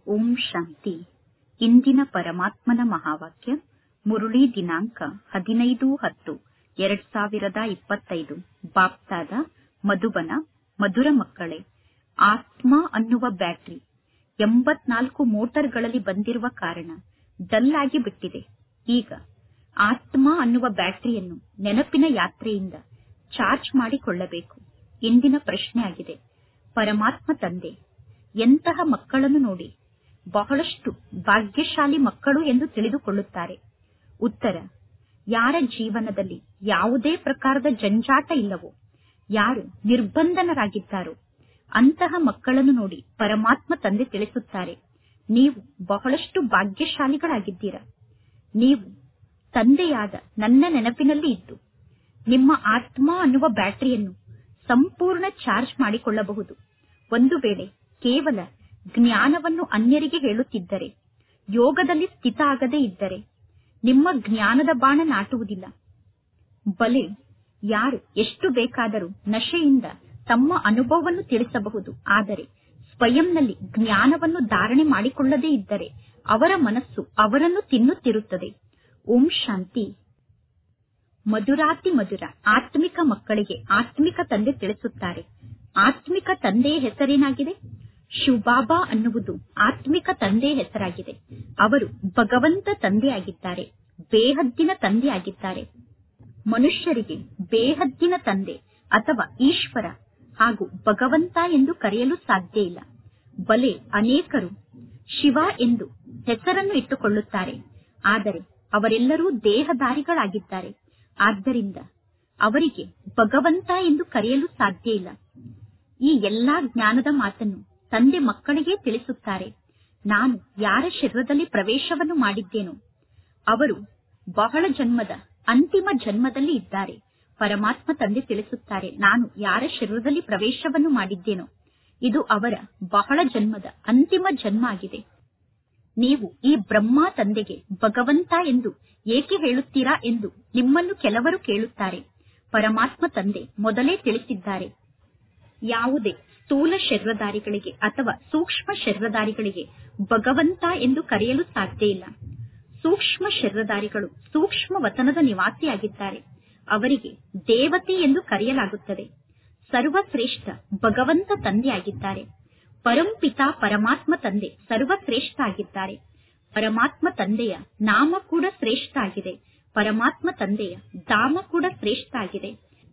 ಓಂ ಶಾಂತಿ ಇಂದಿನ ಪರಮಾತ್ಮನ ಮಹಾವಾಕ್ಯ ಮುರುಳಿ ದಿನಾಂಕ ಹದಿನೈದು ಹತ್ತು ಎರಡ್ ಸಾವಿರದ ಇಪ್ಪತ್ತೈದು ಬಾಪ್ತಾದ ಮಧುಬನ ಮಧುರ ಮಕ್ಕಳೇ ಆತ್ಮ ಅನ್ನುವ ಬ್ಯಾಟರಿ ಎಂಬತ್ನಾಲ್ಕು ಮೋಟಾರ್ಗಳಲ್ಲಿ ಬಂದಿರುವ ಕಾರಣ ಡಲ್ ಆಗಿ ಬಿಟ್ಟಿದೆ ಈಗ ಆತ್ಮ ಅನ್ನುವ ಬ್ಯಾಟರಿಯನ್ನು ನೆನಪಿನ ಯಾತ್ರೆಯಿಂದ ಚಾರ್ಜ್ ಮಾಡಿಕೊಳ್ಳಬೇಕು ಇಂದಿನ ಪ್ರಶ್ನೆ ಆಗಿದೆ ಪರಮಾತ್ಮ ತಂದೆ ಎಂತಹ ಮಕ್ಕಳನ್ನು ನೋಡಿ ಬಹಳಷ್ಟು ಭಾಗ್ಯಶಾಲಿ ಮಕ್ಕಳು ಎಂದು ತಿಳಿದುಕೊಳ್ಳುತ್ತಾರೆ ಉತ್ತರ ಯಾರ ಜೀವನದಲ್ಲಿ ಯಾವುದೇ ಪ್ರಕಾರದ ಜಂಜಾಟ ಇಲ್ಲವೋ ಯಾರು ನಿರ್ಬಂಧನರಾಗಿದ್ದಾರೋ ಅಂತಹ ಮಕ್ಕಳನ್ನು ನೋಡಿ ಪರಮಾತ್ಮ ತಂದೆ ತಿಳಿಸುತ್ತಾರೆ ನೀವು ಬಹಳಷ್ಟು ಭಾಗ್ಯಶಾಲಿಗಳಾಗಿದ್ದೀರಾ ನೀವು ತಂದೆಯಾದ ನನ್ನ ನೆನಪಿನಲ್ಲಿ ಇದ್ದು ನಿಮ್ಮ ಆತ್ಮ ಅನ್ನುವ ಬ್ಯಾಟರಿಯನ್ನು ಸಂಪೂರ್ಣ ಚಾರ್ಜ್ ಮಾಡಿಕೊಳ್ಳಬಹುದು ಒಂದು ವೇಳೆ ಕೇವಲ ಜ್ಞಾನವನ್ನು ಅನ್ಯರಿಗೆ ಹೇಳುತ್ತಿದ್ದರೆ ಯೋಗದಲ್ಲಿ ಸ್ಥಿತ ಆಗದೇ ಇದ್ದರೆ ನಿಮ್ಮ ಜ್ಞಾನದ ಬಾಣ ನಾಟುವುದಿಲ್ಲ ಬಲೆ ಯಾರು ಎಷ್ಟು ಬೇಕಾದರೂ ನಶೆಯಿಂದ ತಮ್ಮ ಅನುಭವವನ್ನು ತಿಳಿಸಬಹುದು ಆದರೆ ಸ್ವಯಂನಲ್ಲಿ ಜ್ಞಾನವನ್ನು ಧಾರಣೆ ಮಾಡಿಕೊಳ್ಳದೇ ಇದ್ದರೆ ಅವರ ಮನಸ್ಸು ಅವರನ್ನು ತಿನ್ನುತ್ತಿರುತ್ತದೆ ಓಂ ಶಾಂತಿ ಮಧುರಾತಿ ಮಧುರ ಆತ್ಮಿಕ ಮಕ್ಕಳಿಗೆ ಆತ್ಮಿಕ ತಂದೆ ತಿಳಿಸುತ್ತಾರೆ ಆತ್ಮಿಕ ತಂದೆಯ ಹೆಸರೇನಾಗಿದೆ ಶಿವಬಾಬಾ ಅನ್ನುವುದು ಆತ್ಮಿಕ ತಂದೆಯ ಹೆಸರಾಗಿದೆ ಅವರು ಭಗವಂತ ತಂದೆಯಾಗಿದ್ದಾರೆ ಬೇಹದ್ದಿನ ತಂದೆಯಾಗಿದ್ದಾರೆ ಮನುಷ್ಯರಿಗೆ ಬೇಹದ್ದಿನ ತಂದೆ ಅಥವಾ ಈಶ್ವರ ಹಾಗೂ ಭಗವಂತ ಎಂದು ಕರೆಯಲು ಸಾಧ್ಯ ಇಲ್ಲ ಬಲೆ ಅನೇಕರು ಶಿವ ಎಂದು ಹೆಸರನ್ನು ಇಟ್ಟುಕೊಳ್ಳುತ್ತಾರೆ ಆದರೆ ಅವರೆಲ್ಲರೂ ದೇಹದಾರಿಗಳಾಗಿದ್ದಾರೆ ಆದ್ದರಿಂದ ಅವರಿಗೆ ಭಗವಂತ ಎಂದು ಕರೆಯಲು ಸಾಧ್ಯ ಇಲ್ಲ ಈ ಎಲ್ಲಾ ಜ್ಞಾನದ ಮಾತನ್ನು ತಂದೆ ಮಕ್ಕಳಿಗೆ ತಿಳಿಸುತ್ತಾರೆ ನಾನು ಯಾರ ಶರೀರದಲ್ಲಿ ಪ್ರವೇಶವನ್ನು ಮಾಡಿದ್ದೇನೋ ಅವರು ಬಹಳ ಜನ್ಮದ ಅಂತಿಮ ಜನ್ಮದಲ್ಲಿ ಇದ್ದಾರೆ ಪರಮಾತ್ಮ ತಂದೆ ತಿಳಿಸುತ್ತಾರೆ ನಾನು ಯಾರ ಶರೀರದಲ್ಲಿ ಪ್ರವೇಶವನ್ನು ಮಾಡಿದ್ದೇನೋ ಇದು ಅವರ ಬಹಳ ಜನ್ಮದ ಅಂತಿಮ ಜನ್ಮ ಆಗಿದೆ ನೀವು ಈ ಬ್ರಹ್ಮ ತಂದೆಗೆ ಭಗವಂತ ಎಂದು ಏಕೆ ಹೇಳುತ್ತೀರಾ ಎಂದು ನಿಮ್ಮನ್ನು ಕೆಲವರು ಕೇಳುತ್ತಾರೆ ಪರಮಾತ್ಮ ತಂದೆ ಮೊದಲೇ ತಿಳಿಸಿದ್ದಾರೆ ಯಾವುದೇ ಸ್ಥೂಲ ಶರೀರಧಾರಿಗಳಿಗೆ ಅಥವಾ ಸೂಕ್ಷ್ಮ ಶರೀರಧಾರಿಗಳಿಗೆ ಭಗವಂತ ಎಂದು ಕರೆಯಲು ಸಾಧ್ಯ ಇಲ್ಲ ಸೂಕ್ಷ್ಮ ಶರೀರಧಾರಿಗಳು ಸೂಕ್ಷ್ಮ ವತನದ ನಿವಾಸಿಯಾಗಿದ್ದಾರೆ ಅವರಿಗೆ ದೇವತೆ ಎಂದು ಕರೆಯಲಾಗುತ್ತದೆ ಸರ್ವಶ್ರೇಷ್ಠ ಭಗವಂತ ತಂದೆಯಾಗಿದ್ದಾರೆ ಪರಂಪಿತಾ ಪರಮಾತ್ಮ ತಂದೆ ಸರ್ವಶ್ರೇಷ್ಠ ಆಗಿದ್ದಾರೆ ಪರಮಾತ್ಮ ತಂದೆಯ ನಾಮ ಕೂಡ ಶ್ರೇಷ್ಠ ಆಗಿದೆ ಪರಮಾತ್ಮ ತಂದೆಯ ಧಾಮ ಕೂಡ ಶ್ರೇಷ್ಠ ಆಗಿದೆ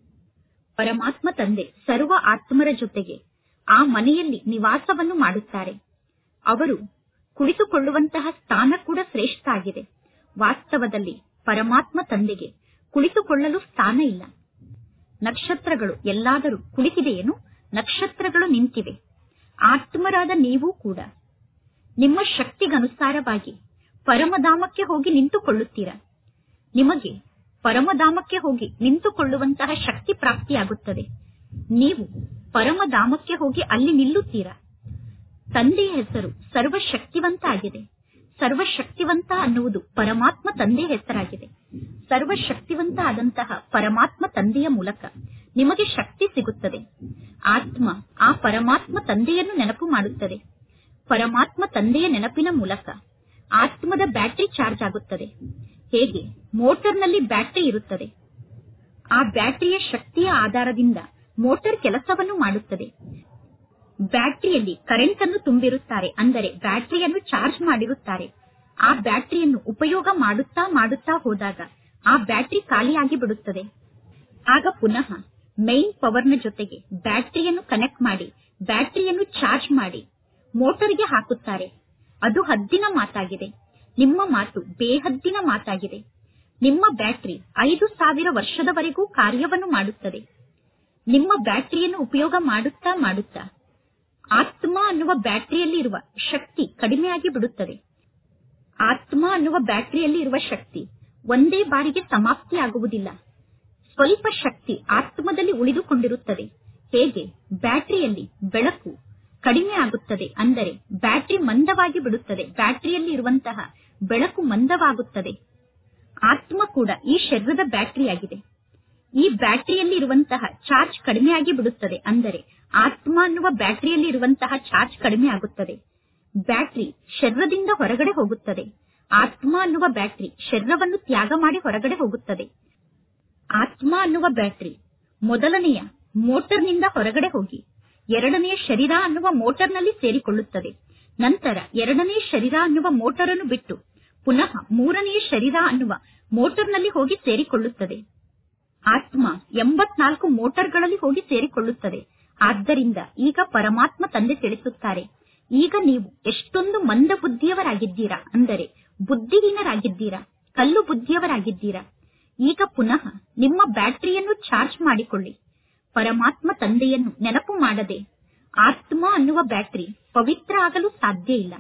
ಪರಮಾತ್ಮ ತಂದೆ ಸರ್ವ ಆತ್ಮರ ಜೊತೆಗೆ ಆ ಮನೆಯಲ್ಲಿ ನಿವಾಸವನ್ನು ಮಾಡುತ್ತಾರೆ ಅವರು ಕುಳಿತುಕೊಳ್ಳುವಂತಹ ಸ್ಥಾನ ಕೂಡ ಶ್ರೇಷ್ಠ ಆಗಿದೆ ವಾಸ್ತವದಲ್ಲಿ ಪರಮಾತ್ಮ ತಂದೆಗೆ ಕುಳಿತುಕೊಳ್ಳಲು ಸ್ಥಾನ ಇಲ್ಲ ನಕ್ಷತ್ರಗಳು ಎಲ್ಲಾದರೂ ಕುಳಿತಿದೆಯೇನು ನಕ್ಷತ್ರಗಳು ನಿಂತಿವೆ ಆತ್ಮರಾದ ನೀವು ಕೂಡ ನಿಮ್ಮ ಶಕ್ತಿಗನುಸಾರವಾಗಿ ಪರಮಧಾಮಕ್ಕೆ ಹೋಗಿ ನಿಂತುಕೊಳ್ಳುತ್ತೀರಾ ನಿಮಗೆ ಪರಮಧಾಮಕ್ಕೆ ಹೋಗಿ ನಿಂತುಕೊಳ್ಳುವಂತಹ ಶಕ್ತಿ ಪ್ರಾಪ್ತಿಯಾಗುತ್ತದೆ ನೀವು ಪರಮಧಾಮಕ್ಕೆ ಹೋಗಿ ಅಲ್ಲಿ ನಿಲ್ಲುತ್ತೀರಾ ತಂದೆಯ ಹೆಸರು ಸರ್ವಶಕ್ತಿವಂತ ಆಗಿದೆ ಸರ್ವಶಕ್ತಿವಂತ ಅನ್ನುವುದು ಪರಮಾತ್ಮ ತಂದೆಯ ಹೆಸರಾಗಿದೆ ಸರ್ವಶಕ್ತಿವಂತ ಆದಂತಹ ಪರಮಾತ್ಮ ತಂದೆಯ ಮೂಲಕ ನಿಮಗೆ ಶಕ್ತಿ ಸಿಗುತ್ತದೆ ಆತ್ಮ ಆ ಪರಮಾತ್ಮ ತಂದೆಯನ್ನು ನೆನಪು ಮಾಡುತ್ತದೆ ಪರಮಾತ್ಮ ತಂದೆಯ ನೆನಪಿನ ಮೂಲಕ ಆತ್ಮದ ಬ್ಯಾಟರಿ ಚಾರ್ಜ್ ಆಗುತ್ತದೆ ಹೇಗೆ ಮೋಟಾರ್ನಲ್ಲಿ ಬ್ಯಾಟರಿ ಇರುತ್ತದೆ ಆ ಬ್ಯಾಟರಿಯ ಶಕ್ತಿಯ ಆಧಾರದಿಂದ ಮೋಟಾರ್ ಕೆಲಸವನ್ನು ಮಾಡುತ್ತದೆ ಬ್ಯಾಟರಿಯಲ್ಲಿ ಕರೆಂಟ್ ಅನ್ನು ತುಂಬಿರುತ್ತಾರೆ ಅಂದರೆ ಬ್ಯಾಟರಿಯನ್ನು ಚಾರ್ಜ್ ಮಾಡಿರುತ್ತಾರೆ ಆ ಬ್ಯಾಟರಿಯನ್ನು ಉಪಯೋಗ ಮಾಡುತ್ತಾ ಮಾಡುತ್ತಾ ಹೋದಾಗ ಆ ಬ್ಯಾಟರಿ ಖಾಲಿಯಾಗಿ ಬಿಡುತ್ತದೆ ಆಗ ಪುನಃ ಮೈನ್ ಪವರ್ನ ಜೊತೆಗೆ ಬ್ಯಾಟರಿಯನ್ನು ಕನೆಕ್ಟ್ ಮಾಡಿ ಬ್ಯಾಟರಿಯನ್ನು ಚಾರ್ಜ್ ಮಾಡಿ ಮೋಟರ್ಗೆ ಹಾಕುತ್ತಾರೆ ಅದು ಹದ್ದಿನ ಮಾತಾಗಿದೆ ನಿಮ್ಮ ಮಾತು ಬೇಹದ್ದಿನ ಮಾತಾಗಿದೆ ನಿಮ್ಮ ಬ್ಯಾಟರಿ ಐದು ಸಾವಿರ ವರ್ಷದವರೆಗೂ ಕಾರ್ಯವನ್ನು ಮಾಡುತ್ತದೆ ನಿಮ್ಮ ಬ್ಯಾಟರಿಯನ್ನು ಉಪಯೋಗ ಮಾಡುತ್ತಾ ಮಾಡುತ್ತಾ ಆತ್ಮ ಅನ್ನುವ ಬ್ಯಾಟರಿಯಲ್ಲಿ ಇರುವ ಶಕ್ತಿ ಕಡಿಮೆಯಾಗಿ ಬಿಡುತ್ತದೆ ಆತ್ಮ ಅನ್ನುವ ಬ್ಯಾಟರಿಯಲ್ಲಿ ಇರುವ ಶಕ್ತಿ ಒಂದೇ ಬಾರಿಗೆ ಸಮಾಪ್ತಿಯಾಗುವುದಿಲ್ಲ ಸ್ವಲ್ಪ ಶಕ್ತಿ ಆತ್ಮದಲ್ಲಿ ಉಳಿದುಕೊಂಡಿರುತ್ತದೆ ಹೇಗೆ ಬ್ಯಾಟರಿಯಲ್ಲಿ ಬೆಳಕು ಕಡಿಮೆ ಆಗುತ್ತದೆ ಅಂದರೆ ಬ್ಯಾಟರಿ ಮಂದವಾಗಿ ಬಿಡುತ್ತದೆ ಬ್ಯಾಟರಿಯಲ್ಲಿ ಇರುವಂತಹ ಬೆಳಕು ಮಂದವಾಗುತ್ತದೆ ಆತ್ಮ ಕೂಡ ಈ ಶರೀರದ ಬ್ಯಾಟರಿಯಾಗಿದೆ ಈ ಬ್ಯಾಟರಿಯಲ್ಲಿ ಇರುವಂತಹ ಚಾರ್ಜ್ ಕಡಿಮೆಯಾಗಿ ಬಿಡುತ್ತದೆ ಅಂದರೆ ಆತ್ಮ ಅನ್ನುವ ಬ್ಯಾಟರಿಯಲ್ಲಿ ಇರುವಂತಹ ಚಾರ್ಜ್ ಕಡಿಮೆ ಆಗುತ್ತದೆ ಬ್ಯಾಟ್ರಿ ಶರೀರದಿಂದ ಹೊರಗಡೆ ಹೋಗುತ್ತದೆ ಆತ್ಮ ಅನ್ನುವ ಬ್ಯಾಟ್ರಿ ಶರೀರವನ್ನು ತ್ಯಾಗ ಮಾಡಿ ಹೊರಗಡೆ ಹೋಗುತ್ತದೆ ಆತ್ಮ ಅನ್ನುವ ಬ್ಯಾಟ್ರಿ ಮೊದಲನೆಯ ಮೋಟರ್ನಿಂದ ಹೊರಗಡೆ ಹೋಗಿ ಎರಡನೆಯ ಶರೀರ ಅನ್ನುವ ಮೋಟರ್ನಲ್ಲಿ ಸೇರಿಕೊಳ್ಳುತ್ತದೆ ನಂತರ ಎರಡನೇ ಶರೀರ ಅನ್ನುವ ಮೋಟರನ್ನು ಬಿಟ್ಟು ಪುನಃ ಮೂರನೆಯ ಶರೀರ ಅನ್ನುವ ಮೋಟರ್ನಲ್ಲಿ ಹೋಗಿ ಸೇರಿಕೊಳ್ಳುತ್ತದೆ ಆತ್ಮ ಎಂಬತ್ನಾಲ್ಕು ಮೋಟರ್ಗಳಲ್ಲಿ ಹೋಗಿ ಸೇರಿಕೊಳ್ಳುತ್ತದೆ ಆದ್ದರಿಂದ ಈಗ ಪರಮಾತ್ಮ ತಂದೆ ತಿಳಿಸುತ್ತಾರೆ ಈಗ ನೀವು ಎಷ್ಟೊಂದು ಮಂದ ಬುದ್ಧಿಯವರಾಗಿದ್ದೀರಾ ಅಂದರೆ ಬುದ್ಧಿಹೀನರಾಗಿದ್ದೀರಾ ಕಲ್ಲು ಬುದ್ಧಿಯವರಾಗಿದ್ದೀರಾ ಈಗ ಪುನಃ ನಿಮ್ಮ ಬ್ಯಾಟರಿಯನ್ನು ಚಾರ್ಜ್ ಮಾಡಿಕೊಳ್ಳಿ ಪರಮಾತ್ಮ ತಂದೆಯನ್ನು ನೆನಪು ಮಾಡದೆ ಆತ್ಮ ಅನ್ನುವ ಬ್ಯಾಟರಿ ಪವಿತ್ರ ಆಗಲು ಸಾಧ್ಯ ಇಲ್ಲ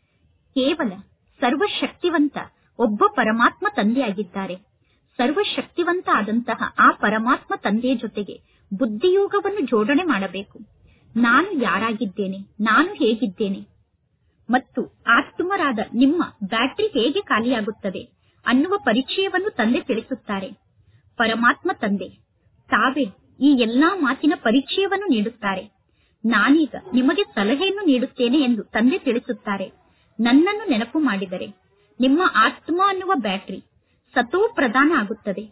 ಕೇವಲ ಸರ್ವಶಕ್ತಿವಂತ ಒಬ್ಬ ಪರಮಾತ್ಮ ತಂದೆಯಾಗಿದ್ದಾರೆ ಸರ್ವಶಕ್ತಿವಂತ ಆದಂತಹ ಆ ಪರಮಾತ್ಮ ತಂದೆಯ ಜೊತೆಗೆ ಬುದ್ಧಿಯೋಗವನ್ನು ಜೋಡಣೆ ಮಾಡಬೇಕು ನಾನು ಯಾರಾಗಿದ್ದೇನೆ ನಾನು ಹೇಗಿದ್ದೇನೆ ಮತ್ತು ಆತ್ಮರಾದ ನಿಮ್ಮ ಬ್ಯಾಟರಿ ಹೇಗೆ ಖಾಲಿಯಾಗುತ್ತದೆ ಅನ್ನುವ ಪರಿಚಯವನ್ನು ತಂದೆ ತಿಳಿಸುತ್ತಾರೆ ಪರಮಾತ್ಮ ತಂದೆ ತಾವೇ ಈ ಎಲ್ಲಾ ಮಾತಿನ ಪರಿಚಯವನ್ನು ನೀಡುತ್ತಾರೆ ನಾನೀಗ ನಿಮಗೆ ಸಲಹೆಯನ್ನು ನೀಡುತ್ತೇನೆ ಎಂದು ತಂದೆ ತಿಳಿಸುತ್ತಾರೆ ನನ್ನನ್ನು ನೆನಪು ಮಾಡಿದರೆ ನಿಮ್ಮ ಆತ್ಮ ಅನ್ನುವ ಬ್ಯಾಟರಿ ಸತೋ ಪ್ರಧಾನ ಆಗುತ್ತದೆ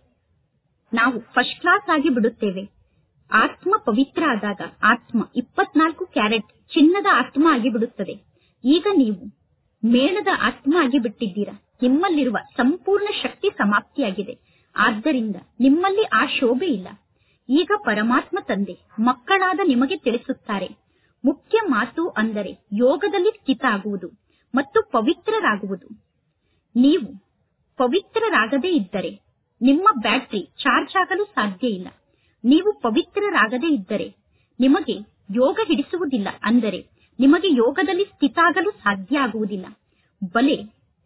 ನಾವು ಫಸ್ಟ್ ಕ್ಲಾಸ್ ಆಗಿ ಬಿಡುತ್ತೇವೆ ಆತ್ಮ ಪವಿತ್ರ ಆದಾಗ ಆತ್ಮ ಇಪ್ಪತ್ನಾಲ್ಕು ಕ್ಯಾರೆಟ್ ಚಿನ್ನದ ಆತ್ಮ ಆಗಿ ಬಿಡುತ್ತದೆ ಈಗ ನೀವು ಮೇಣದ ಆತ್ಮ ಆಗಿ ಬಿಟ್ಟಿದ್ದೀರಾ ನಿಮ್ಮಲ್ಲಿರುವ ಸಂಪೂರ್ಣ ಶಕ್ತಿ ಸಮಾಪ್ತಿಯಾಗಿದೆ ಆದ್ದರಿಂದ ನಿಮ್ಮಲ್ಲಿ ಆ ಶೋಭೆ ಇಲ್ಲ ಈಗ ಪರಮಾತ್ಮ ತಂದೆ ಮಕ್ಕಳಾದ ನಿಮಗೆ ತಿಳಿಸುತ್ತಾರೆ ಮುಖ್ಯ ಮಾತು ಅಂದರೆ ಯೋಗದಲ್ಲಿ ಸ್ಥಿತ ಆಗುವುದು ಮತ್ತು ಪವಿತ್ರರಾಗುವುದು ನೀವು ಪವಿತ್ರರಾಗದೇ ಇದ್ದರೆ ನಿಮ್ಮ ಬ್ಯಾಟರಿ ಚಾರ್ಜ್ ಆಗಲು ಸಾಧ್ಯ ಇಲ್ಲ ನೀವು ಪವಿತ್ರರಾಗದೇ ಇದ್ದರೆ ನಿಮಗೆ ಯೋಗ ಹಿಡಿಸುವುದಿಲ್ಲ ಅಂದರೆ ನಿಮಗೆ ಯೋಗದಲ್ಲಿ ಸ್ಥಿತ ಆಗಲು ಸಾಧ್ಯ ಆಗುವುದಿಲ್ಲ ಬಲೆ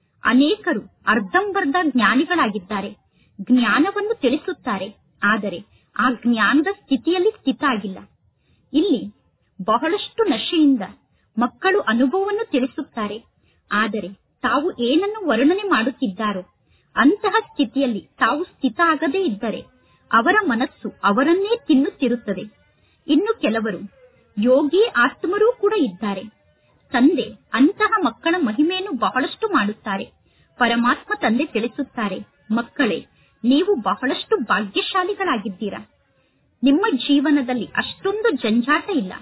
ಅನೇಕರು ಅರ್ಧಂಬರ್ಧ ಜ್ಞಾನಿಗಳಾಗಿದ್ದಾರೆ ಜ್ಞಾನವನ್ನು ತಿಳಿಸುತ್ತಾರೆ ಆದರೆ ಆ ಜ್ಞಾನದ ಸ್ಥಿತಿಯಲ್ಲಿ ಸ್ಥಿತ ಆಗಿಲ್ಲ ಇಲ್ಲಿ ಬಹಳಷ್ಟು ನಶೆಯಿಂದ ಮಕ್ಕಳು ಅನುಭವವನ್ನು ತಿಳಿಸುತ್ತಾರೆ ಆದರೆ ತಾವು ಏನನ್ನು ವರ್ಣನೆ ಮಾಡುತ್ತಿದ್ದಾರೋ ಅಂತಹ ಸ್ಥಿತಿಯಲ್ಲಿ ತಾವು ಸ್ಥಿತ ಆಗದೇ ಇದ್ದರೆ ಅವರ ಮನಸ್ಸು ಅವರನ್ನೇ ತಿನ್ನುತ್ತಿರುತ್ತದೆ ಇನ್ನು ಕೆಲವರು ಯೋಗಿ ಆತ್ಮರೂ ಕೂಡ ಇದ್ದಾರೆ ತಂದೆ ಅಂತಹ ಮಕ್ಕಳ ಮಹಿಮೆಯನ್ನು ಬಹಳಷ್ಟು ಮಾಡುತ್ತಾರೆ ಪರಮಾತ್ಮ ತಂದೆ ತಿಳಿಸುತ್ತಾರೆ ಮಕ್ಕಳೇ ನೀವು ಬಹಳಷ್ಟು ಭಾಗ್ಯಶಾಲಿಗಳಾಗಿದ್ದೀರಾ ನಿಮ್ಮ ಜೀವನದಲ್ಲಿ ಅಷ್ಟೊಂದು ಜಂಜಾಟ ಇಲ್ಲ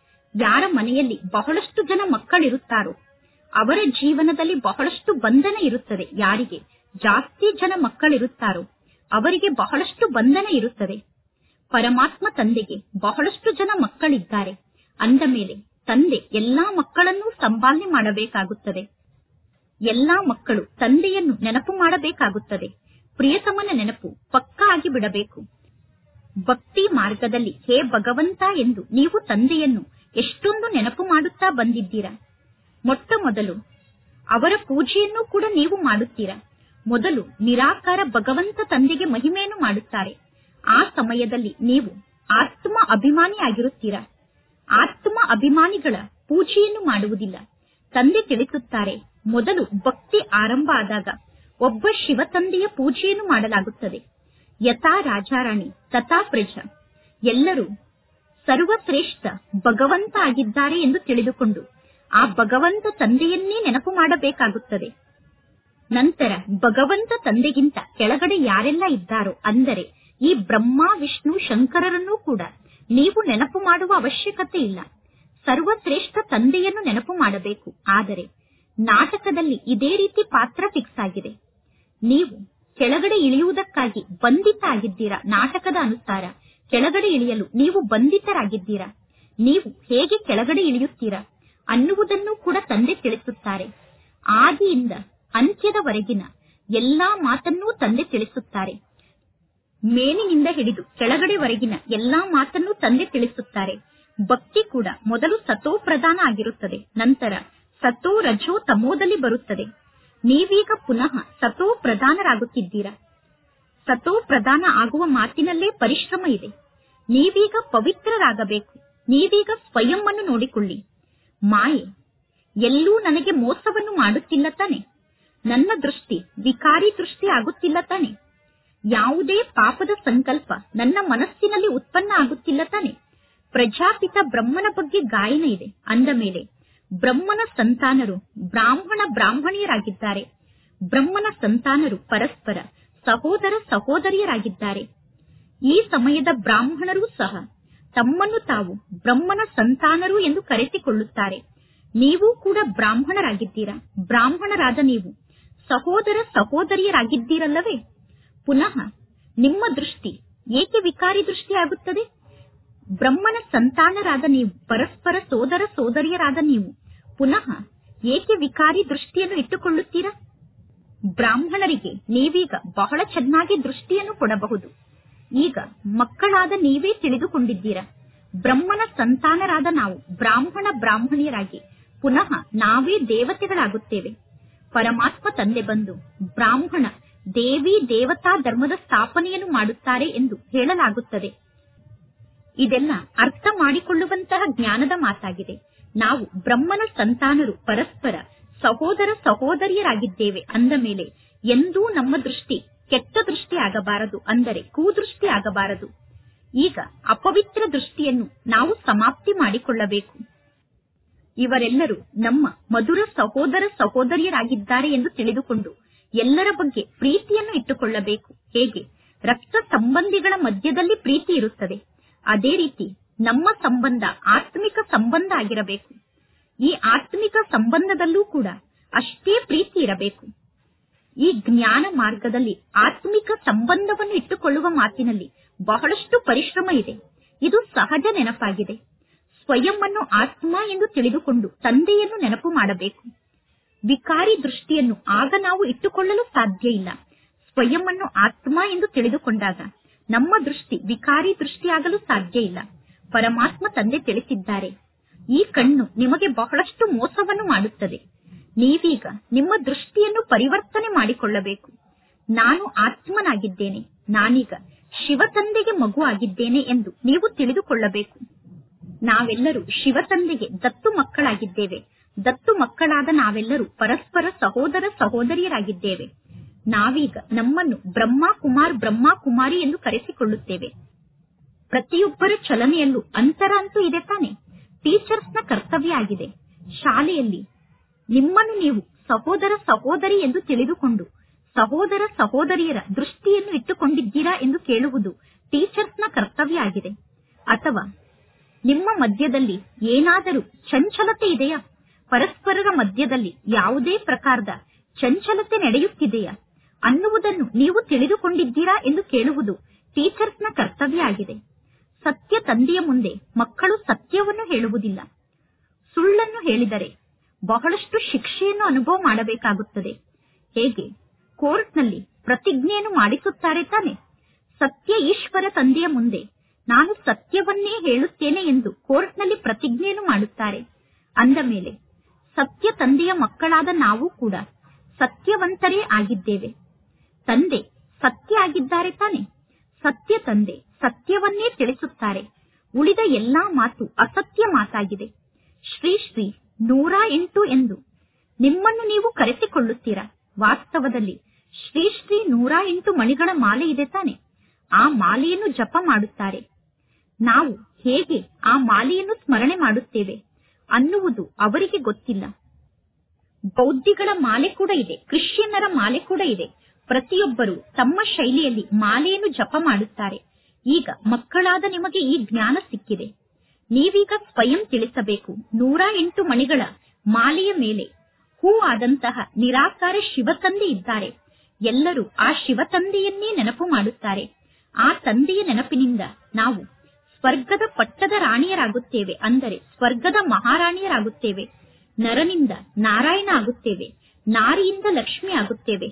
ಯಾರ ಮನೆಯಲ್ಲಿ ಬಹಳಷ್ಟು ಜನ ಮಕ್ಕಳಿರುತ್ತಾರೋ ಅವರ ಜೀವನದಲ್ಲಿ ಬಹಳಷ್ಟು ಬಂಧನ ಇರುತ್ತದೆ ಯಾರಿಗೆ ಜಾಸ್ತಿ ಜನ ಮಕ್ಕಳಿರುತ್ತಾರೋ ಅವರಿಗೆ ಬಹಳಷ್ಟು ಬಂಧನ ಇರುತ್ತದೆ ಪರಮಾತ್ಮ ತಂದೆಗೆ ಬಹಳಷ್ಟು ಜನ ಮಕ್ಕಳಿದ್ದಾರೆ ಅಂದ ಮೇಲೆ ತಂದೆ ಎಲ್ಲಾ ಮಕ್ಕಳನ್ನೂ ಸಂಪಾಲನೆ ಮಾಡಬೇಕಾಗುತ್ತದೆ ಎಲ್ಲಾ ಮಕ್ಕಳು ತಂದೆಯನ್ನು ನೆನಪು ಮಾಡಬೇಕಾಗುತ್ತದೆ ಪ್ರಿಯತಮನ ನೆನಪು ಪಕ್ಕಾ ಆಗಿ ಬಿಡಬೇಕು ಭಕ್ತಿ ಮಾರ್ಗದಲ್ಲಿ ಹೇ ಭಗವಂತ ಎಂದು ನೀವು ತಂದೆಯನ್ನು ಎಷ್ಟೊಂದು ನೆನಪು ಮಾಡುತ್ತಾ ಬಂದಿದ್ದೀರಾ ಮೊಟ್ಟ ಮೊದಲು ಅವರ ಪೂಜೆಯನ್ನು ಕೂಡ ನೀವು ಮಾಡುತ್ತೀರಾ ಮೊದಲು ನಿರಾಕಾರ ಭಗವಂತ ತಂದೆಗೆ ಮಹಿಮೆಯನ್ನು ಮಾಡುತ್ತಾರೆ ಆ ಸಮಯದಲ್ಲಿ ನೀವು ಆತ್ಮ ಅಭಿಮಾನಿಯಾಗಿರುತ್ತೀರಾ ಆತ್ಮ ಅಭಿಮಾನಿಗಳ ಪೂಜೆಯನ್ನು ಮಾಡುವುದಿಲ್ಲ ತಂದೆ ತಿಳಿಸುತ್ತಾರೆ ಮೊದಲು ಭಕ್ತಿ ಆರಂಭ ಆದಾಗ ಒಬ್ಬ ಶಿವ ತಂದೆಯ ಪೂಜೆಯನ್ನು ಮಾಡಲಾಗುತ್ತದೆ ಯಥಾ ರಾಜಾರಾಣಿ ತಥಾ ಪ್ರಜ ಎಲ್ಲರೂ ಸರ್ವಶ್ರೇಷ್ಠ ಭಗವಂತ ಆಗಿದ್ದಾರೆ ಎಂದು ತಿಳಿದುಕೊಂಡು ಆ ಭಗವಂತ ತಂದೆಯನ್ನೇ ನೆನಪು ಮಾಡಬೇಕಾಗುತ್ತದೆ ನಂತರ ಭಗವಂತ ತಂದೆಗಿಂತ ಕೆಳಗಡೆ ಯಾರೆಲ್ಲ ಇದ್ದಾರೋ ಅಂದರೆ ಈ ಬ್ರಹ್ಮ ವಿಷ್ಣು ಶಂಕರರನ್ನೂ ಕೂಡ ನೀವು ನೆನಪು ಮಾಡುವ ಅವಶ್ಯಕತೆ ಇಲ್ಲ ಸರ್ವಶ್ರೇಷ್ಠ ತಂದೆಯನ್ನು ನೆನಪು ಮಾಡಬೇಕು ಆದರೆ ನಾಟಕದಲ್ಲಿ ಇದೇ ರೀತಿ ಪಾತ್ರ ಫಿಕ್ಸ್ ಆಗಿದೆ ನೀವು ಕೆಳಗಡೆ ಇಳಿಯುವುದಕ್ಕಾಗಿ ಬಂಧಿತ ಆಗಿದ್ದೀರಾ ನಾಟಕದ ಅನುಸಾರ ಕೆಳಗಡೆ ಇಳಿಯಲು ನೀವು ಬಂಧಿತರಾಗಿದ್ದೀರಾ ನೀವು ಹೇಗೆ ಕೆಳಗಡೆ ಇಳಿಯುತ್ತೀರಾ ಅನ್ನುವುದನ್ನು ಕೂಡ ತಂದೆ ತಿಳಿಸುತ್ತಾರೆ ಆದಿಯಿಂದ ಅಂತ್ಯದವರೆಗಿನ ಎಲ್ಲಾ ಮಾತನ್ನೂ ತಂದೆ ತಿಳಿಸುತ್ತಾರೆ ಮೇಲಿನಿಂದ ಹಿಡಿದು ಕೆಳಗಡೆವರೆಗಿನ ಎಲ್ಲಾ ಮಾತನ್ನೂ ತಂದೆ ತಿಳಿಸುತ್ತಾರೆ ಭಕ್ತಿ ಕೂಡ ಮೊದಲು ಸತೋ ಪ್ರಧಾನ ಆಗಿರುತ್ತದೆ ನಂತರ ಸತೋ ರಜೋ ತಮೋದಲ್ಲಿ ಬರುತ್ತದೆ ನೀವೀಗ ಪುನಃ ಸತೋ ಪ್ರಧಾನರಾಗುತ್ತಿದ್ದೀರಾ ಸತೋ ಪ್ರಧಾನ ಆಗುವ ಮಾತಿನಲ್ಲೇ ಪರಿಶ್ರಮ ಇದೆ ನೀವೀಗ ಪವಿತ್ರರಾಗಬೇಕು ನೀವೀಗ ಸ್ವಯಂ ಅನ್ನು ನೋಡಿಕೊಳ್ಳಿ ಮಾಯೆ ಎಲ್ಲೂ ನನಗೆ ಮೋಸವನ್ನು ಮಾಡುತ್ತಿಲ್ಲ ತಾನೆ ನನ್ನ ದೃಷ್ಟಿ ವಿಕಾರಿ ದೃಷ್ಟಿ ಆಗುತ್ತಿಲ್ಲ ತಾನೆ ಯಾವುದೇ ಪಾಪದ ಸಂಕಲ್ಪ ನನ್ನ ಮನಸ್ಸಿನಲ್ಲಿ ಉತ್ಪನ್ನ ಆಗುತ್ತಿಲ್ಲ ತಾನೆ ಪ್ರಜಾಪಿತ ಬ್ರಹ್ಮನ ಬಗ್ಗೆ ಗಾಯನ ಇದೆ ಅಂದ ಮೇಲೆ ಬ್ರಹ್ಮನ ಸಂತಾನರು ಬ್ರಾಹ್ಮಣ ಬ್ರಾಹ್ಮಣಿಯರಾಗಿದ್ದಾರೆ ಬ್ರಹ್ಮನ ಸಂತಾನರು ಪರಸ್ಪರ ಸಹೋದರ ಸಹೋದರಿಯರಾಗಿದ್ದಾರೆ ಈ ಸಮಯದ ಬ್ರಾಹ್ಮಣರೂ ಸಹ ತಮ್ಮನ್ನು ತಾವು ಬ್ರಹ್ಮನ ಸಂತಾನರು ಎಂದು ಕರೆಸಿಕೊಳ್ಳುತ್ತಾರೆ ನೀವು ಕೂಡ ಬ್ರಾಹ್ಮಣರಾಗಿದ್ದೀರಾ ಬ್ರಾಹ್ಮಣರಾದ ನೀವು ಸಹೋದರ ಸಹೋದರಿಯರಾಗಿದ್ದೀರಲ್ಲವೇ ಪುನಃ ನಿಮ್ಮ ದೃಷ್ಟಿ ಏಕೆ ವಿಕಾರಿ ದೃಷ್ಟಿ ಆಗುತ್ತದೆ ಬ್ರಹ್ಮನ ಸಂತಾನರಾದ ನೀವು ಪರಸ್ಪರ ಸೋದರ ಸೋದರಿಯರಾದ ನೀವು ಪುನಃ ಏಕೆ ವಿಕಾರಿ ದೃಷ್ಟಿಯನ್ನು ಇಟ್ಟುಕೊಳ್ಳುತ್ತೀರಾ ಬ್ರಾಹ್ಮಣರಿಗೆ ನೀವೀಗ ಬಹಳ ಚೆನ್ನಾಗಿ ದೃಷ್ಟಿಯನ್ನು ಕೊಡಬಹುದು ಈಗ ಮಕ್ಕಳಾದ ನೀವೇ ತಿಳಿದುಕೊಂಡಿದ್ದೀರಾ ಬ್ರಹ್ಮನ ಸಂತಾನರಾದ ನಾವು ಬ್ರಾಹ್ಮಣ ಬ್ರಾಹ್ಮಣಿಯರಾಗಿ ಪುನಃ ನಾವೇ ದೇವತೆಗಳಾಗುತ್ತೇವೆ ಪರಮಾತ್ಮ ತಂದೆ ಬಂದು ಬ್ರಾಹ್ಮಣ ದೇವಿ ದೇವತಾ ಧರ್ಮದ ಸ್ಥಾಪನೆಯನ್ನು ಮಾಡುತ್ತಾರೆ ಎಂದು ಹೇಳಲಾಗುತ್ತದೆ ಇದೆಲ್ಲ ಅರ್ಥ ಮಾಡಿಕೊಳ್ಳುವಂತಹ ಜ್ಞಾನದ ಮಾತಾಗಿದೆ ನಾವು ಬ್ರಹ್ಮನ ಸಂತಾನರು ಪರಸ್ಪರ ಸಹೋದರ ಸಹೋದರಿಯರಾಗಿದ್ದೇವೆ ಅಂದ ಮೇಲೆ ಎಂದೂ ನಮ್ಮ ದೃಷ್ಟಿ ಕೆಟ್ಟ ದೃಷ್ಟಿ ಆಗಬಾರದು ಅಂದರೆ ಕೂದೃಷ್ಟಿ ಆಗಬಾರದು ಈಗ ಅಪವಿತ್ರ ದೃಷ್ಟಿಯನ್ನು ನಾವು ಸಮಾಪ್ತಿ ಮಾಡಿಕೊಳ್ಳಬೇಕು ಇವರೆಲ್ಲರೂ ನಮ್ಮ ಮಧುರ ಸಹೋದರ ಸಹೋದರಿಯರಾಗಿದ್ದಾರೆ ಎಂದು ತಿಳಿದುಕೊಂಡು ಎಲ್ಲರ ಬಗ್ಗೆ ಪ್ರೀತಿಯನ್ನು ಇಟ್ಟುಕೊಳ್ಳಬೇಕು ಹೇಗೆ ರಕ್ತ ಸಂಬಂಧಿಗಳ ಮಧ್ಯದಲ್ಲಿ ಪ್ರೀತಿ ಇರುತ್ತದೆ ಅದೇ ರೀತಿ ನಮ್ಮ ಸಂಬಂಧ ಆತ್ಮಿಕ ಸಂಬಂಧ ಆಗಿರಬೇಕು ಈ ಆತ್ಮಿಕ ಸಂಬಂಧದಲ್ಲೂ ಕೂಡ ಅಷ್ಟೇ ಪ್ರೀತಿ ಇರಬೇಕು ಈ ಜ್ಞಾನ ಮಾರ್ಗದಲ್ಲಿ ಆತ್ಮಿಕ ಸಂಬಂಧವನ್ನು ಇಟ್ಟುಕೊಳ್ಳುವ ಮಾತಿನಲ್ಲಿ ಬಹಳಷ್ಟು ಪರಿಶ್ರಮ ಇದೆ ಇದು ಸಹಜ ನೆನಪಾಗಿದೆ ಸ್ವಯಂ ಅನ್ನು ಆತ್ಮ ಎಂದು ತಿಳಿದುಕೊಂಡು ತಂದೆಯನ್ನು ನೆನಪು ಮಾಡಬೇಕು ವಿಕಾರಿ ದೃಷ್ಟಿಯನ್ನು ಆಗ ನಾವು ಇಟ್ಟುಕೊಳ್ಳಲು ಸಾಧ್ಯ ಇಲ್ಲ ಸ್ವಯಂ ಅನ್ನು ಆತ್ಮ ಎಂದು ತಿಳಿದುಕೊಂಡಾಗ ನಮ್ಮ ದೃಷ್ಟಿ ವಿಕಾರಿ ದೃಷ್ಟಿಯಾಗಲು ಸಾಧ್ಯ ಇಲ್ಲ ಪರಮಾತ್ಮ ತಂದೆ ತಿಳಿಸಿದ್ದಾರೆ ಈ ಕಣ್ಣು ನಿಮಗೆ ಬಹಳಷ್ಟು ಮೋಸವನ್ನು ಮಾಡುತ್ತದೆ ನೀವೀಗ ನಿಮ್ಮ ದೃಷ್ಟಿಯನ್ನು ಪರಿವರ್ತನೆ ಮಾಡಿಕೊಳ್ಳಬೇಕು ನಾನು ಆತ್ಮನಾಗಿದ್ದೇನೆ ನಾನೀಗ ಶಿವ ತಂದೆಗೆ ಮಗು ಆಗಿದ್ದೇನೆ ಎಂದು ನೀವು ತಿಳಿದುಕೊಳ್ಳಬೇಕು ನಾವೆಲ್ಲರೂ ಶಿವ ತಂದೆಗೆ ದತ್ತು ಮಕ್ಕಳಾಗಿದ್ದೇವೆ ದತ್ತು ಮಕ್ಕಳಾದ ನಾವೆಲ್ಲರೂ ಪರಸ್ಪರ ಸಹೋದರ ಸಹೋದರಿಯರಾಗಿದ್ದೇವೆ ನಾವೀಗ ನಮ್ಮನ್ನು ಬ್ರಹ್ಮ ಕುಮಾರ್ ಬ್ರಹ್ಮ ಕುಮಾರಿ ಎಂದು ಕರೆಸಿಕೊಳ್ಳುತ್ತೇವೆ ಪ್ರತಿಯೊಬ್ಬರ ಚಲನೆಯಲ್ಲೂ ಅಂತರ ಅಂತೂ ಇದೆ ತಾನೆ ಟೀಚರ್ಸ್ನ ಕರ್ತವ್ಯ ಆಗಿದೆ ಶಾಲೆಯಲ್ಲಿ ನಿಮ್ಮನ್ನು ನೀವು ಸಹೋದರ ಸಹೋದರಿ ಎಂದು ತಿಳಿದುಕೊಂಡು ಸಹೋದರ ಸಹೋದರಿಯರ ದೃಷ್ಟಿಯನ್ನು ಇಟ್ಟುಕೊಂಡಿದ್ದೀರಾ ಎಂದು ಕೇಳುವುದು ಟೀಚರ್ಸ್ನ ಕರ್ತವ್ಯ ಆಗಿದೆ ಅಥವಾ ನಿಮ್ಮ ಮಧ್ಯದಲ್ಲಿ ಏನಾದರೂ ಚಂಚಲತೆ ಇದೆಯಾ ಪರಸ್ಪರರ ಮಧ್ಯದಲ್ಲಿ ಯಾವುದೇ ಪ್ರಕಾರದ ಚಂಚಲತೆ ನಡೆಯುತ್ತಿದೆಯಾ ಅನ್ನುವುದನ್ನು ನೀವು ತಿಳಿದುಕೊಂಡಿದ್ದೀರಾ ಎಂದು ಕೇಳುವುದು ಟೀಚರ್ಸ್ನ ಕರ್ತವ್ಯ ಆಗಿದೆ ಸತ್ಯ ತಂದೆಯ ಮುಂದೆ ಮಕ್ಕಳು ಸತ್ಯವನ್ನು ಹೇಳುವುದಿಲ್ಲ ಸುಳ್ಳನ್ನು ಹೇಳಿದರೆ ಬಹಳಷ್ಟು ಶಿಕ್ಷೆಯನ್ನು ಅನುಭವ ಮಾಡಬೇಕಾಗುತ್ತದೆ ಹೇಗೆ ಕೋರ್ಟ್ನಲ್ಲಿ ಪ್ರತಿಜ್ಞೆಯನ್ನು ಮಾಡಿಸುತ್ತಾರೆ ತಾನೆ ಸತ್ಯ ಈಶ್ವರ ತಂದೆಯ ಮುಂದೆ ನಾನು ಸತ್ಯವನ್ನೇ ಹೇಳುತ್ತೇನೆ ಎಂದು ಕೋರ್ಟ್ನಲ್ಲಿ ಪ್ರತಿಜ್ಞೆಯನ್ನು ಮಾಡುತ್ತಾರೆ ಅಂದ ಮೇಲೆ ಸತ್ಯ ತಂದೆಯ ಮಕ್ಕಳಾದ ನಾವು ಕೂಡ ಸತ್ಯವಂತರೇ ಆಗಿದ್ದೇವೆ ತಂದೆ ಸತ್ಯ ಆಗಿದ್ದಾರೆ ತಾನೆ ಸತ್ಯ ತಂದೆ ಸತ್ಯವನ್ನೇ ತಿಳಿಸುತ್ತಾರೆ ಉಳಿದ ಎಲ್ಲಾ ಮಾತು ಅಸತ್ಯ ಮಾತಾಗಿದೆ ಶ್ರೀ ಶ್ರೀ ನೂರ ಎಂಟು ಎಂದು ನಿಮ್ಮನ್ನು ನೀವು ಕರೆಸಿಕೊಳ್ಳುತ್ತೀರಾ ವಾಸ್ತವದಲ್ಲಿ ಶ್ರೀ ಶ್ರೀ ನೂರ ಎಂಟು ಮಣಿಗಳ ಮಾಲೆ ಇದೆ ತಾನೆ ಆ ಮಾಲೆಯನ್ನು ಜಪ ಮಾಡುತ್ತಾರೆ ನಾವು ಹೇಗೆ ಆ ಮಾಲೆಯನ್ನು ಸ್ಮರಣೆ ಮಾಡುತ್ತೇವೆ ಅನ್ನುವುದು ಅವರಿಗೆ ಗೊತ್ತಿಲ್ಲ ಬೌದ್ಧಿಗಳ ಮಾಲೆ ಕೂಡ ಇದೆ ಕ್ರಿಶ್ಚಿಯನ್ನರ ಮಾಲೆ ಕೂಡ ಇದೆ ಪ್ರತಿಯೊಬ್ಬರು ತಮ್ಮ ಶೈಲಿಯಲ್ಲಿ ಮಾಲೆಯನ್ನು ಜಪ ಮಾಡುತ್ತಾರೆ ಈಗ ಮಕ್ಕಳಾದ ನಿಮಗೆ ಈ ಜ್ಞಾನ ಸಿಕ್ಕಿದೆ ನೀವೀಗ ಸ್ವಯಂ ತಿಳಿಸಬೇಕು ನೂರ ಎಂಟು ಮಣಿಗಳ ಮಾಲೆಯ ಮೇಲೆ ಹೂ ಆದಂತಹ ನಿರಾಕಾರ ಶಿವತಂದೆ ಇದ್ದಾರೆ ಎಲ್ಲರೂ ಆ ಶಿವತಂದೆಯನ್ನೇ ನೆನಪು ಮಾಡುತ್ತಾರೆ ಆ ತಂದೆಯ ನೆನಪಿನಿಂದ ನಾವು ಸ್ವರ್ಗದ ಪಟ್ಟದ ರಾಣಿಯರಾಗುತ್ತೇವೆ ಅಂದರೆ ಸ್ವರ್ಗದ ಮಹಾರಾಣಿಯರಾಗುತ್ತೇವೆ ನರನಿಂದ ನಾರಾಯಣ ಆಗುತ್ತೇವೆ ನಾರಿಯಿಂದ ಲಕ್ಷ್ಮಿ ಆಗುತ್ತೇವೆ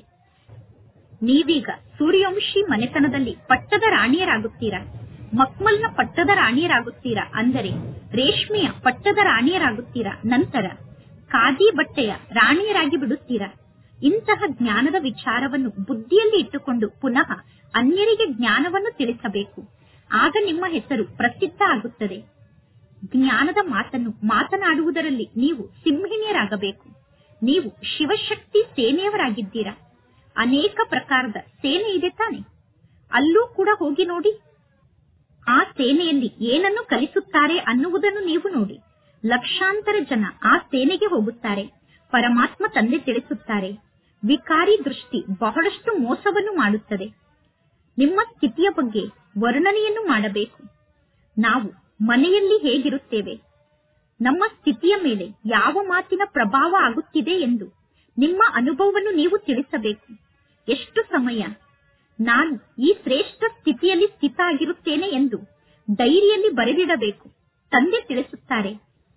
ನೀವೀಗ ಸೂರ್ಯವಂಶಿ ಮನೆತನದಲ್ಲಿ ಪಟ್ಟದ ರಾಣಿಯರಾಗುತ್ತೀರಾ ಮಕ್ಮಲ್ನ ಪಟ್ಟದ ರಾಣಿಯರಾಗುತ್ತೀರಾ ಅಂದರೆ ರೇಷ್ಮೆಯ ಪಟ್ಟದ ರಾಣಿಯರಾಗುತ್ತೀರಾ ನಂತರ ಖಾದಿ ಬಟ್ಟೆಯ ರಾಣಿಯರಾಗಿ ಬಿಡುತ್ತೀರಾ ಇಂತಹ ಜ್ಞಾನದ ವಿಚಾರವನ್ನು ಬುದ್ಧಿಯಲ್ಲಿ ಇಟ್ಟುಕೊಂಡು ಪುನಃ ಅನ್ಯರಿಗೆ ಜ್ಞಾನವನ್ನು ತಿಳಿಸಬೇಕು ಆಗ ನಿಮ್ಮ ಹೆಸರು ಪ್ರಸಿದ್ಧ ಆಗುತ್ತದೆ ಜ್ಞಾನದ ಮಾತನ್ನು ಮಾತನಾಡುವುದರಲ್ಲಿ ನೀವು ಸಿಂಹಿಣಿಯರಾಗಬೇಕು ನೀವು ಶಿವಶಕ್ತಿ ಸೇನೆಯವರಾಗಿದ್ದೀರಾ ಅನೇಕ ಪ್ರಕಾರದ ಸೇನೆ ಇದೆ ತಾನೆ ಅಲ್ಲೂ ಕೂಡ ಹೋಗಿ ನೋಡಿ ಆ ಸೇನೆಯಲ್ಲಿ ಏನನ್ನು ಕಲಿಸುತ್ತಾರೆ ಅನ್ನುವುದನ್ನು ನೀವು ನೋಡಿ ಲಕ್ಷಾಂತರ ಜನ ಆ ಸೇನೆಗೆ ಹೋಗುತ್ತಾರೆ ಪರಮಾತ್ಮ ತಂದೆ ತಿಳಿಸುತ್ತಾರೆ ವಿಕಾರಿ ದೃಷ್ಟಿ ಬಹಳಷ್ಟು ಮೋಸವನ್ನು ಮಾಡುತ್ತದೆ ನಿಮ್ಮ ಸ್ಥಿತಿಯ ಬಗ್ಗೆ ವರ್ಣನೆಯನ್ನು ಮಾಡಬೇಕು ನಾವು ಮನೆಯಲ್ಲಿ ಹೇಗಿರುತ್ತೇವೆ ನಮ್ಮ ಸ್ಥಿತಿಯ ಮೇಲೆ ಯಾವ ಮಾತಿನ ಪ್ರಭಾವ ಆಗುತ್ತಿದೆ ಎಂದು ನಿಮ್ಮ ಅನುಭವವನ್ನು ನೀವು ತಿಳಿಸಬೇಕು ಎಷ್ಟು ಸಮಯ ನಾನು ಈ ಶ್ರೇಷ್ಠ ಸ್ಥಿತಿಯಲ್ಲಿ ಸ್ಥಿತ ಆಗಿರುತ್ತೇನೆ ಎಂದು ಡೈರಿಯಲ್ಲಿ ಬರೆದಿಡಬೇಕು ತಂದೆ ತಿಳಿಸುತ್ತಾರೆ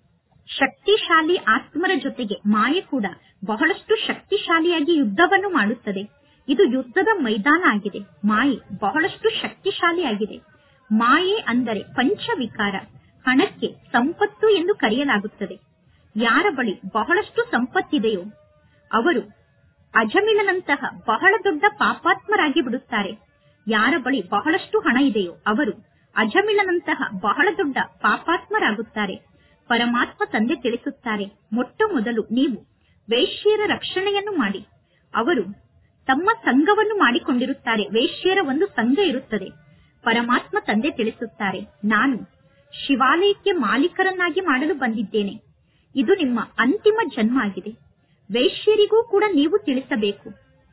ಶಕ್ತಿಶಾಲಿ ಆತ್ಮರ ಜೊತೆಗೆ ಮಾಯೆ ಕೂಡ ಬಹಳಷ್ಟು ಶಕ್ತಿಶಾಲಿಯಾಗಿ ಯುದ್ಧವನ್ನು ಮಾಡುತ್ತದೆ ಇದು ಯುದ್ಧದ ಮೈದಾನ ಆಗಿದೆ ಮಾಯೆ ಬಹಳಷ್ಟು ಶಕ್ತಿಶಾಲಿಯಾಗಿದೆ ಮಾಯೆ ಅಂದರೆ ಪಂಚವಿಕಾರ ಹಣಕ್ಕೆ ಸಂಪತ್ತು ಎಂದು ಕರೆಯಲಾಗುತ್ತದೆ ಯಾರ ಬಳಿ ಬಹಳಷ್ಟು ಸಂಪತ್ತಿದೆಯೋ ಅವರು ಅಜಮಿಳನಂತಹ ಬಹಳ ದೊಡ್ಡ ಪಾಪಾತ್ಮರಾಗಿ ಬಿಡುತ್ತಾರೆ ಯಾರ ಬಳಿ ಬಹಳಷ್ಟು ಹಣ ಇದೆಯೋ ಅವರು ಅಜಮಿಳನಂತಹ ಬಹಳ ದೊಡ್ಡ ಪಾಪಾತ್ಮರಾಗುತ್ತಾರೆ ಪರಮಾತ್ಮ ತಂದೆ ತಿಳಿಸುತ್ತಾರೆ ಮೊಟ್ಟ ಮೊದಲು ನೀವು ವೇಶ್ಯರ ರಕ್ಷಣೆಯನ್ನು ಮಾಡಿ ಅವರು ತಮ್ಮ ಸಂಘವನ್ನು ಮಾಡಿಕೊಂಡಿರುತ್ತಾರೆ ವೇಶ್ಯರ ಒಂದು ಸಂಘ ಇರುತ್ತದೆ ಪರಮಾತ್ಮ ತಂದೆ ತಿಳಿಸುತ್ತಾರೆ ನಾನು ಶಿವಾಲಯಕ್ಕೆ ಮಾಲೀಕರನ್ನಾಗಿ ಮಾಡಲು ಬಂದಿದ್ದೇನೆ ಇದು ನಿಮ್ಮ ಅಂತಿಮ ಜನ್ಮ ಆಗಿದೆ ವೈಶ್ಯರಿಗೂ ಕೂಡ ನೀವು ತಿಳಿಸಬೇಕು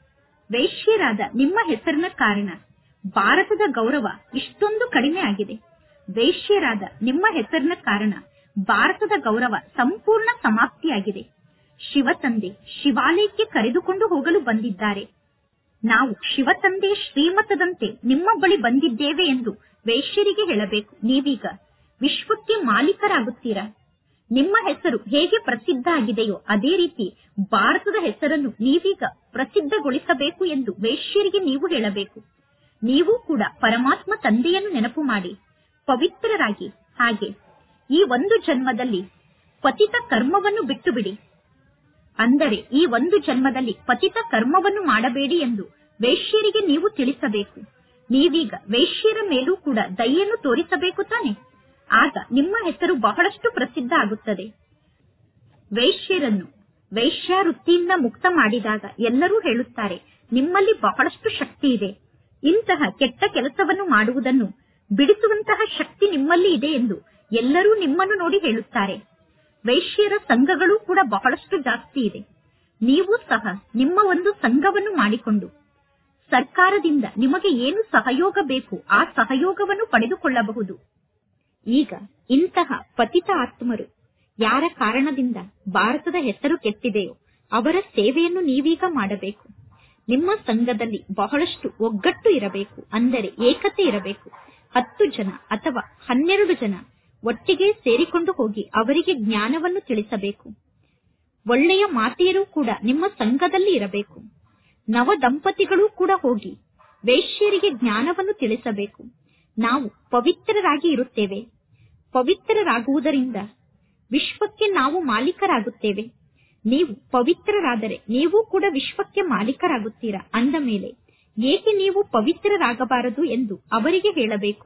ವೈಶ್ಯರಾದ ನಿಮ್ಮ ಹೆಸರಿನ ಕಾರಣ ಭಾರತದ ಗೌರವ ಇಷ್ಟೊಂದು ಕಡಿಮೆ ಆಗಿದೆ ವೈಶ್ಯರಾದ ನಿಮ್ಮ ಹೆಸರಿನ ಕಾರಣ ಭಾರತದ ಗೌರವ ಸಂಪೂರ್ಣ ಸಮಾಪ್ತಿಯಾಗಿದೆ ಶಿವತಂದೆ ಶಿವಾಲಯಕ್ಕೆ ಕರೆದುಕೊಂಡು ಹೋಗಲು ಬಂದಿದ್ದಾರೆ ನಾವು ಶಿವತಂದೆ ಶ್ರೀಮತದಂತೆ ನಿಮ್ಮ ಬಳಿ ಬಂದಿದ್ದೇವೆ ಎಂದು ವೈಶ್ಯರಿಗೆ ಹೇಳಬೇಕು ನೀವೀಗ ವಿಶ್ವಕ್ಕೆ ಮಾಲೀಕರಾಗುತ್ತೀರಾ ನಿಮ್ಮ ಹೆಸರು ಹೇಗೆ ಪ್ರಸಿದ್ಧ ಆಗಿದೆಯೋ ಅದೇ ರೀತಿ ಭಾರತದ ಹೆಸರನ್ನು ನೀವೀಗ ಪ್ರಸಿದ್ಧಗೊಳಿಸಬೇಕು ಎಂದು ವೈಶ್ಯರಿಗೆ ನೀವು ಹೇಳಬೇಕು ನೀವು ಕೂಡ ಪರಮಾತ್ಮ ತಂದೆಯನ್ನು ನೆನಪು ಮಾಡಿ ಪವಿತ್ರರಾಗಿ ಹಾಗೆ ಈ ಒಂದು ಜನ್ಮದಲ್ಲಿ ಪತಿತ ಕರ್ಮವನ್ನು ಬಿಟ್ಟು ಬಿಡಿ ಅಂದರೆ ಈ ಒಂದು ಜನ್ಮದಲ್ಲಿ ಪತಿತ ಕರ್ಮವನ್ನು ಮಾಡಬೇಡಿ ಎಂದು ವೈಶ್ಯರಿಗೆ ನೀವು ತಿಳಿಸಬೇಕು ನೀವೀಗ ವೈಶ್ಯರ ಮೇಲೂ ಕೂಡ ದಯೆಯನ್ನು ತೋರಿಸಬೇಕು ತಾನೆ ಆಗ ನಿಮ್ಮ ಹೆಸರು ಬಹಳಷ್ಟು ಪ್ರಸಿದ್ಧ ಆಗುತ್ತದೆ ವೈಶ್ಯರನ್ನು ವೈಶ್ಯಾವೃತ್ತಿಯಿಂದ ಮುಕ್ತ ಮಾಡಿದಾಗ ಎಲ್ಲರೂ ಹೇಳುತ್ತಾರೆ ನಿಮ್ಮಲ್ಲಿ ಬಹಳಷ್ಟು ಶಕ್ತಿ ಇದೆ ಇಂತಹ ಕೆಟ್ಟ ಕೆಲಸವನ್ನು ಮಾಡುವುದನ್ನು ಬಿಡಿಸುವಂತಹ ಶಕ್ತಿ ನಿಮ್ಮಲ್ಲಿ ಇದೆ ಎಂದು ಎಲ್ಲರೂ ನಿಮ್ಮನ್ನು ನೋಡಿ ಹೇಳುತ್ತಾರೆ ವೈಶ್ಯರ ಸಂಘಗಳು ಕೂಡ ಬಹಳಷ್ಟು ಜಾಸ್ತಿ ಇದೆ ನೀವು ಸಹ ನಿಮ್ಮ ಒಂದು ಸಂಘವನ್ನು ಮಾಡಿಕೊಂಡು ಸರ್ಕಾರದಿಂದ ನಿಮಗೆ ಏನು ಸಹಯೋಗ ಬೇಕು ಆ ಸಹಯೋಗವನ್ನು ಪಡೆದುಕೊಳ್ಳಬಹುದು ಈಗ ಇಂತಹ ಪತಿತ ಆತ್ಮರು ಯಾರ ಕಾರಣದಿಂದ ಭಾರತದ ಹೆಸರು ಕೆಟ್ಟಿದೆಯೋ ಅವರ ಸೇವೆಯನ್ನು ನೀವೀಗ ಮಾಡಬೇಕು ನಿಮ್ಮ ಸಂಘದಲ್ಲಿ ಬಹಳಷ್ಟು ಒಗ್ಗಟ್ಟು ಇರಬೇಕು ಅಂದರೆ ಏಕತೆ ಇರಬೇಕು ಹತ್ತು ಜನ ಅಥವಾ ಹನ್ನೆರಡು ಜನ ಒಟ್ಟಿಗೆ ಸೇರಿಕೊಂಡು ಹೋಗಿ ಅವರಿಗೆ ಜ್ಞಾನವನ್ನು ತಿಳಿಸಬೇಕು ಒಳ್ಳೆಯ ಮಾತೆಯರು ಕೂಡ ನಿಮ್ಮ ಸಂಘದಲ್ಲಿ ಇರಬೇಕು ನವ ದಂಪತಿಗಳು ಕೂಡ ಹೋಗಿ ವೈಶ್ಯರಿಗೆ ಜ್ಞಾನವನ್ನು ತಿಳಿಸಬೇಕು ನಾವು ಪವಿತ್ರರಾಗಿ ಇರುತ್ತೇವೆ ಪವಿತ್ರರಾಗುವುದರಿಂದ ವಿಶ್ವಕ್ಕೆ ನಾವು ಮಾಲೀಕರಾಗುತ್ತೇವೆ ನೀವು ಪವಿತ್ರರಾದರೆ ನೀವು ಕೂಡ ವಿಶ್ವಕ್ಕೆ ಮಾಲೀಕರಾಗುತ್ತೀರಾ ಅಂದ ಮೇಲೆ ಏಕೆ ನೀವು ಪವಿತ್ರರಾಗಬಾರದು ಎಂದು ಅವರಿಗೆ ಹೇಳಬೇಕು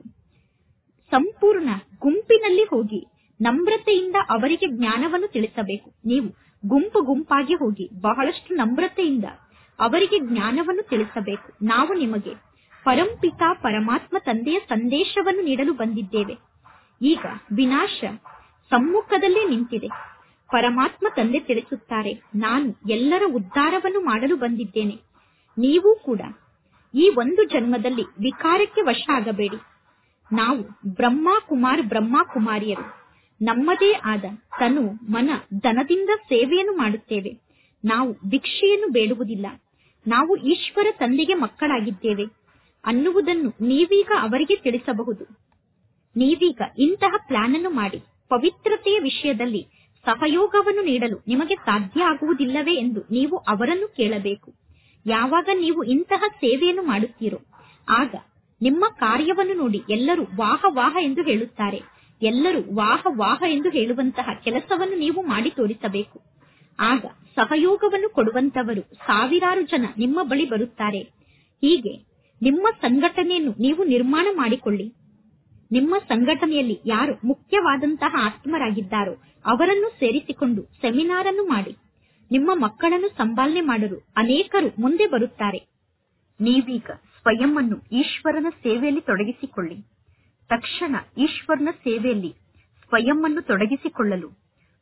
ಸಂಪೂರ್ಣ ಗುಂಪಿನಲ್ಲಿ ಹೋಗಿ ನಮ್ರತೆಯಿಂದ ಅವರಿಗೆ ಜ್ಞಾನವನ್ನು ತಿಳಿಸಬೇಕು ನೀವು ಗುಂಪು ಗುಂಪಾಗಿ ಹೋಗಿ ಬಹಳಷ್ಟು ನಮ್ರತೆಯಿಂದ ಅವರಿಗೆ ಜ್ಞಾನವನ್ನು ತಿಳಿಸಬೇಕು ನಾವು ನಿಮಗೆ ಪರಂಪಿತ ಪರಮಾತ್ಮ ತಂದೆಯ ಸಂದೇಶವನ್ನು ನೀಡಲು ಬಂದಿದ್ದೇವೆ ಈಗ ವಿನಾಶ ಸಮ್ಮುಖದಲ್ಲೇ ನಿಂತಿದೆ ಪರಮಾತ್ಮ ತಂದೆ ತಿಳಿಸುತ್ತಾರೆ ನಾನು ಎಲ್ಲರ ಉದ್ಧಾರವನ್ನು ಮಾಡಲು ಬಂದಿದ್ದೇನೆ ನೀವು ಕೂಡ ಈ ಒಂದು ಜನ್ಮದಲ್ಲಿ ವಿಕಾರಕ್ಕೆ ವಶ ಆಗಬೇಡಿ ನಾವು ಬ್ರಹ್ಮ ಕುಮಾರ್ ಬ್ರಹ್ಮ ಕುಮಾರಿಯರು ನಮ್ಮದೇ ಆದ ತನು ಮನ ಧನದಿಂದ ಸೇವೆಯನ್ನು ಮಾಡುತ್ತೇವೆ ನಾವು ಭಿಕ್ಷೆಯನ್ನು ಬೇಡುವುದಿಲ್ಲ ನಾವು ಈಶ್ವರ ತಂದೆಗೆ ಮಕ್ಕಳಾಗಿದ್ದೇವೆ ಅನ್ನುವುದನ್ನು ನೀವೀಗ ಅವರಿಗೆ ತಿಳಿಸಬಹುದು ನೀವೀಗ ಇಂತಹ ಪ್ಲಾನ್ ಅನ್ನು ಮಾಡಿ ಪವಿತ್ರತೆಯ ವಿಷಯದಲ್ಲಿ ಸಹಯೋಗವನ್ನು ನೀಡಲು ನಿಮಗೆ ಸಾಧ್ಯ ಆಗುವುದಿಲ್ಲವೇ ಎಂದು ನೀವು ಅವರನ್ನು ಕೇಳಬೇಕು ಯಾವಾಗ ನೀವು ಇಂತಹ ಸೇವೆಯನ್ನು ಮಾಡುತ್ತೀರೋ ಆಗ ನಿಮ್ಮ ಕಾರ್ಯವನ್ನು ನೋಡಿ ಎಲ್ಲರೂ ವಾಹ ವಾಹ ಎಂದು ಹೇಳುತ್ತಾರೆ ಎಲ್ಲರೂ ವಾಹ ವಾಹ ಎಂದು ಹೇಳುವಂತಹ ಕೆಲಸವನ್ನು ನೀವು ಮಾಡಿ ತೋರಿಸಬೇಕು ಆಗ ಸಹಯೋಗವನ್ನು ಕೊಡುವಂತವರು ಸಾವಿರಾರು ಜನ ನಿಮ್ಮ ಬಳಿ ಬರುತ್ತಾರೆ ಹೀಗೆ ನಿಮ್ಮ ಸಂಘಟನೆಯನ್ನು ನೀವು ನಿರ್ಮಾಣ ಮಾಡಿಕೊಳ್ಳಿ ನಿಮ್ಮ ಸಂಘಟನೆಯಲ್ಲಿ ಯಾರು ಮುಖ್ಯವಾದಂತಹ ಆತ್ಮರಾಗಿದ್ದಾರೋ ಅವರನ್ನು ಸೇರಿಸಿಕೊಂಡು ಸೆಮಿನಾರ್ ಅನ್ನು ಮಾಡಿ ನಿಮ್ಮ ಮಕ್ಕಳನ್ನು ಸಂಪಾಲನೆ ಮಾಡಲು ಅನೇಕರು ಮುಂದೆ ಬರುತ್ತಾರೆ ನೀವೀಗ ಸ್ವಯಂ ಅನ್ನು ಈಶ್ವರನ ಸೇವೆಯಲ್ಲಿ ತೊಡಗಿಸಿಕೊಳ್ಳಿ ತಕ್ಷಣ ಈಶ್ವರನ ಸೇವೆಯಲ್ಲಿ ಸ್ವಯಂ ಅನ್ನು ತೊಡಗಿಸಿಕೊಳ್ಳಲು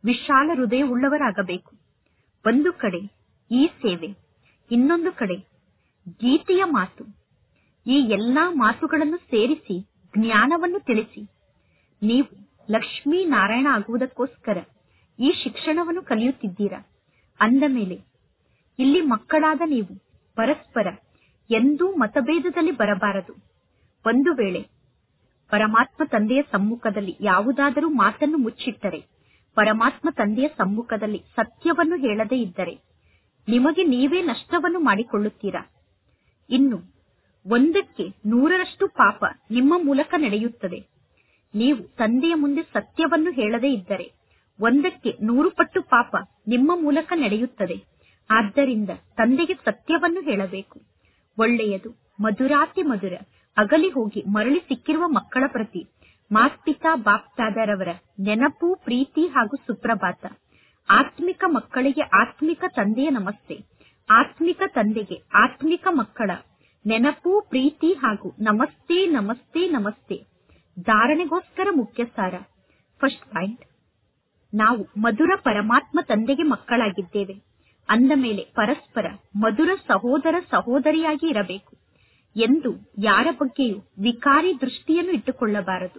ವಿಶಾಲ ಹೃದಯವುಳ್ಳವರಾಗಬೇಕು ಒಂದು ಕಡೆ ಈ ಸೇವೆ ಇನ್ನೊಂದು ಕಡೆ ಗೀತೆಯ ಮಾತು ಈ ಎಲ್ಲಾ ಮಾತುಗಳನ್ನು ಸೇರಿಸಿ ಜ್ಞಾನವನ್ನು ತಿಳಿಸಿ ನೀವು ಲಕ್ಷ್ಮೀ ನಾರಾಯಣ ಆಗುವುದಕ್ಕೋಸ್ಕರ ಈ ಶಿಕ್ಷಣವನ್ನು ಕಲಿಯುತ್ತಿದ್ದೀರಾ ಅಂದ ಮೇಲೆ ಇಲ್ಲಿ ಮಕ್ಕಳಾದ ನೀವು ಪರಸ್ಪರ ಎಂದೂ ಮತಭೇದದಲ್ಲಿ ಬರಬಾರದು ಒಂದು ವೇಳೆ ಪರಮಾತ್ಮ ತಂದೆಯ ಸಮ್ಮುಖದಲ್ಲಿ ಯಾವುದಾದರೂ ಮಾತನ್ನು ಮುಚ್ಚಿಟ್ಟರೆ ಪರಮಾತ್ಮ ತಂದೆಯ ಸಮ್ಮುಖದಲ್ಲಿ ಸತ್ಯವನ್ನು ಹೇಳದೇ ಇದ್ದರೆ ನಿಮಗೆ ನೀವೇ ನಷ್ಟವನ್ನು ಮಾಡಿಕೊಳ್ಳುತ್ತೀರಾ ಇನ್ನು ಒಂದಕ್ಕೆ ನೂರರಷ್ಟು ಪಾಪ ನಿಮ್ಮ ಮೂಲಕ ನಡೆಯುತ್ತದೆ ನೀವು ತಂದೆಯ ಮುಂದೆ ಸತ್ಯವನ್ನು ಹೇಳದೇ ಇದ್ದರೆ ಒಂದಕ್ಕೆ ನೂರು ಪಟ್ಟು ಪಾಪ ನಿಮ್ಮ ಮೂಲಕ ನಡೆಯುತ್ತದೆ ಆದ್ದರಿಂದ ತಂದೆಗೆ ಸತ್ಯವನ್ನು ಹೇಳಬೇಕು ಒಳ್ಳೆಯದು ಮಧುರಾತಿ ಮಧುರ ಅಗಲಿ ಹೋಗಿ ಮರಳಿ ಸಿಕ್ಕಿರುವ ಮಕ್ಕಳ ಪ್ರತಿ ಮಾಸ್ಪಿತಾ ಬಾಪ್ತಾದರವರ ನೆನಪು ಪ್ರೀತಿ ಹಾಗೂ ಸುಪ್ರಭಾತ ಆತ್ಮಿಕ ಮಕ್ಕಳಿಗೆ ಆತ್ಮಿಕ ತಂದೆಯ ನಮಸ್ತೆ ಆತ್ಮಿಕ ತಂದೆಗೆ ಆತ್ಮಿಕ ಮಕ್ಕಳ ನೆನಪು ಪ್ರೀತಿ ಹಾಗೂ ನಮಸ್ತೆ ನಮಸ್ತೆ ನಮಸ್ತೆ ಧಾರಣೆಗೋಸ್ಕರ ಮುಖ್ಯ ಸಾರ ಫಸ್ಟ್ ಪಾಯಿಂಟ್ ನಾವು ಮಧುರ ಪರಮಾತ್ಮ ತಂದೆಗೆ ಮಕ್ಕಳಾಗಿದ್ದೇವೆ ಅಂದ ಮೇಲೆ ಪರಸ್ಪರ ಮಧುರ ಸಹೋದರ ಸಹೋದರಿಯಾಗಿ ಇರಬೇಕು ಎಂದು ಯಾರ ಬಗ್ಗೆಯೂ ವಿಕಾರಿ ದೃಷ್ಟಿಯನ್ನು ಇಟ್ಟುಕೊಳ್ಳಬಾರದು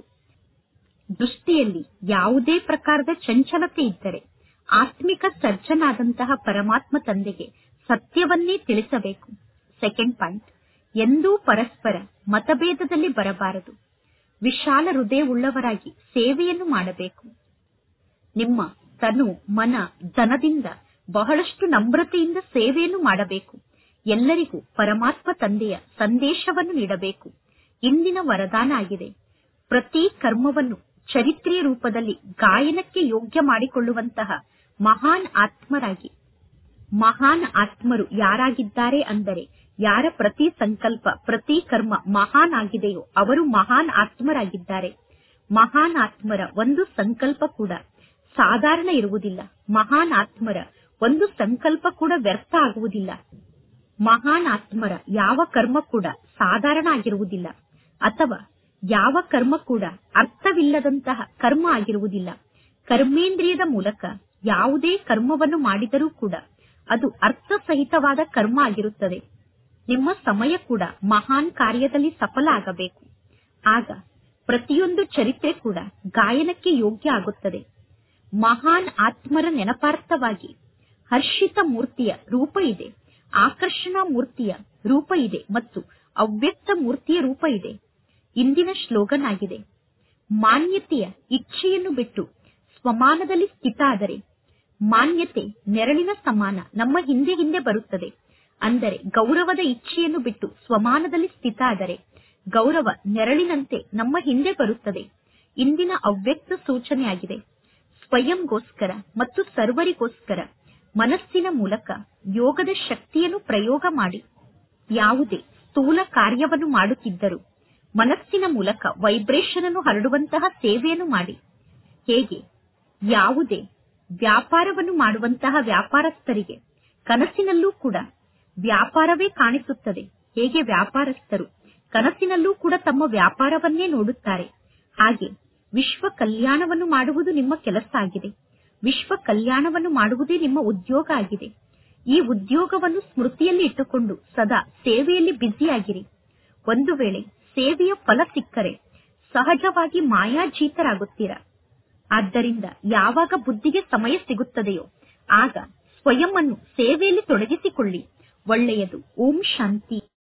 ದೃಷ್ಟಿಯಲ್ಲಿ ಯಾವುದೇ ಪ್ರಕಾರದ ಚಂಚಲತೆ ಇದ್ದರೆ ಆತ್ಮಿಕ ಸರ್ಜನಾದಂತಹ ಪರಮಾತ್ಮ ತಂದೆಗೆ ಸತ್ಯವನ್ನೇ ತಿಳಿಸಬೇಕು ಸೆಕೆಂಡ್ ಪಾಯಿಂಟ್ ಎಂದೂ ಪರಸ್ಪರ ಮತಭೇದದಲ್ಲಿ ಬರಬಾರದು ವಿಶಾಲ ಹೃದಯವುಳ್ಳವರಾಗಿ ಸೇವೆಯನ್ನು ಮಾಡಬೇಕು ನಿಮ್ಮ ತನು ಮನ ಧನದಿಂದ ಬಹಳಷ್ಟು ನಮ್ರತೆಯಿಂದ ಸೇವೆಯನ್ನು ಮಾಡಬೇಕು ಎಲ್ಲರಿಗೂ ಪರಮಾತ್ಮ ತಂದೆಯ ಸಂದೇಶವನ್ನು ನೀಡಬೇಕು ಇಂದಿನ ವರದಾನ ಆಗಿದೆ ಪ್ರತಿ ಕರ್ಮವನ್ನು ಚರಿತ್ರೆಯ ರೂಪದಲ್ಲಿ ಗಾಯನಕ್ಕೆ ಯೋಗ್ಯ ಮಾಡಿಕೊಳ್ಳುವಂತಹ ಮಹಾನ್ ಆತ್ಮರಾಗಿ ಮಹಾನ್ ಆತ್ಮರು ಯಾರಾಗಿದ್ದಾರೆ ಅಂದರೆ ಯಾರ ಪ್ರತಿ ಸಂಕಲ್ಪ ಪ್ರತಿ ಕರ್ಮ ಮಹಾನ್ ಆಗಿದೆಯೋ ಅವರು ಮಹಾನ್ ಆತ್ಮರಾಗಿದ್ದಾರೆ ಮಹಾನ್ ಆತ್ಮರ ಒಂದು ಸಂಕಲ್ಪ ಕೂಡ ಸಾಧಾರಣ ಇರುವುದಿಲ್ಲ ಮಹಾನ್ ಆತ್ಮರ ಒಂದು ಸಂಕಲ್ಪ ಕೂಡ ವ್ಯರ್ಥ ಆಗುವುದಿಲ್ಲ ಮಹಾನ್ ಆತ್ಮರ ಯಾವ ಕರ್ಮ ಕೂಡ ಸಾಧಾರಣ ಆಗಿರುವುದಿಲ್ಲ ಅಥವಾ ಯಾವ ಕರ್ಮ ಕೂಡ ಅರ್ಥವಿಲ್ಲದಂತಹ ಕರ್ಮ ಆಗಿರುವುದಿಲ್ಲ ಕರ್ಮೇಂದ್ರಿಯದ ಮೂಲಕ ಯಾವುದೇ ಕರ್ಮವನ್ನು ಮಾಡಿದರೂ ಕೂಡ ಅದು ಅರ್ಥಸಹಿತವಾದ ಕರ್ಮ ಆಗಿರುತ್ತದೆ ನಿಮ್ಮ ಸಮಯ ಕೂಡ ಮಹಾನ್ ಕಾರ್ಯದಲ್ಲಿ ಸಫಲ ಆಗಬೇಕು ಆಗ ಪ್ರತಿಯೊಂದು ಚರಿತ್ರೆ ಕೂಡ ಗಾಯನಕ್ಕೆ ಯೋಗ್ಯ ಆಗುತ್ತದೆ ಮಹಾನ್ ಆತ್ಮರ ನೆನಪಾರ್ಥವಾಗಿ ಹರ್ಷಿತ ಮೂರ್ತಿಯ ರೂಪ ಇದೆ ಆಕರ್ಷಣಾ ಮೂರ್ತಿಯ ರೂಪ ಇದೆ ಮತ್ತು ಅವ್ಯಕ್ತ ಮೂರ್ತಿಯ ರೂಪ ಇದೆ ಇಂದಿನ ಶ್ಲೋಗನ್ ಆಗಿದೆ ಮಾನ್ಯತೆಯ ಇಚ್ಛೆಯನ್ನು ಬಿಟ್ಟು ಸ್ವಮಾನದಲ್ಲಿ ಸ್ಥಿತ ಆದರೆ ಮಾನ್ಯತೆ ನೆರಳಿನ ಸಮಾನ ನಮ್ಮ ಹಿಂದೆ ಹಿಂದೆ ಬರುತ್ತದೆ ಅಂದರೆ ಗೌರವದ ಇಚ್ಛೆಯನ್ನು ಬಿಟ್ಟು ಸ್ವಮಾನದಲ್ಲಿ ಸ್ಥಿತ ಆದರೆ ಗೌರವ ನೆರಳಿನಂತೆ ನಮ್ಮ ಹಿಂದೆ ಬರುತ್ತದೆ ಇಂದಿನ ಅವ್ಯಕ್ತ ಸೂಚನೆಯಾಗಿದೆ ಸ್ವಯಂಗೋಸ್ಕರ ಮತ್ತು ಸರ್ವರಿಗೋಸ್ಕರ ಮನಸ್ಸಿನ ಮೂಲಕ ಯೋಗದ ಶಕ್ತಿಯನ್ನು ಪ್ರಯೋಗ ಮಾಡಿ ಯಾವುದೇ ಸ್ಥೂಲ ಕಾರ್ಯವನ್ನು ಮಾಡುತ್ತಿದ್ದರೂ ಮನಸ್ಸಿನ ಮೂಲಕ ವೈಬ್ರೇಷನ್ ಅನ್ನು ಹರಡುವಂತಹ ಸೇವೆಯನ್ನು ಮಾಡಿ ಹೇಗೆ ಯಾವುದೇ ವ್ಯಾಪಾರವನ್ನು ಮಾಡುವಂತಹ ವ್ಯಾಪಾರಸ್ಥರಿಗೆ ಕನಸಿನಲ್ಲೂ ಕೂಡ ವ್ಯಾಪಾರವೇ ಕಾಣಿಸುತ್ತದೆ ಹೇಗೆ ವ್ಯಾಪಾರಸ್ಥರು ಕನಸಿನಲ್ಲೂ ಕೂಡ ತಮ್ಮ ವ್ಯಾಪಾರವನ್ನೇ ನೋಡುತ್ತಾರೆ ಹಾಗೆ ವಿಶ್ವ ಕಲ್ಯಾಣವನ್ನು ಮಾಡುವುದು ನಿಮ್ಮ ಕೆಲಸ ಆಗಿದೆ ವಿಶ್ವ ಕಲ್ಯಾಣವನ್ನು ಮಾಡುವುದೇ ನಿಮ್ಮ ಉದ್ಯೋಗ ಆಗಿದೆ ಈ ಉದ್ಯೋಗವನ್ನು ಸ್ಮೃತಿಯಲ್ಲಿ ಇಟ್ಟುಕೊಂಡು ಸದಾ ಸೇವೆಯಲ್ಲಿ ಬ್ಯುಸಿಯಾಗಿರಿ ಒಂದು ವೇಳೆ ಸೇವೆಯ ಫಲ ಸಿಕ್ಕರೆ ಸಹಜವಾಗಿ ಮಾಯಾಜೀತರಾಗುತ್ತೀರಾ ಆದ್ದರಿಂದ ಯಾವಾಗ ಬುದ್ಧಿಗೆ ಸಮಯ ಸಿಗುತ್ತದೆಯೋ ಆಗ ಸ್ವಯಂ ಅನ್ನು ಸೇವೆಯಲ್ಲಿ ತೊಡಗಿಸಿಕೊಳ್ಳಿ ಒಳ್ಳೆಯದು ಓಂ ಶಾಂತಿ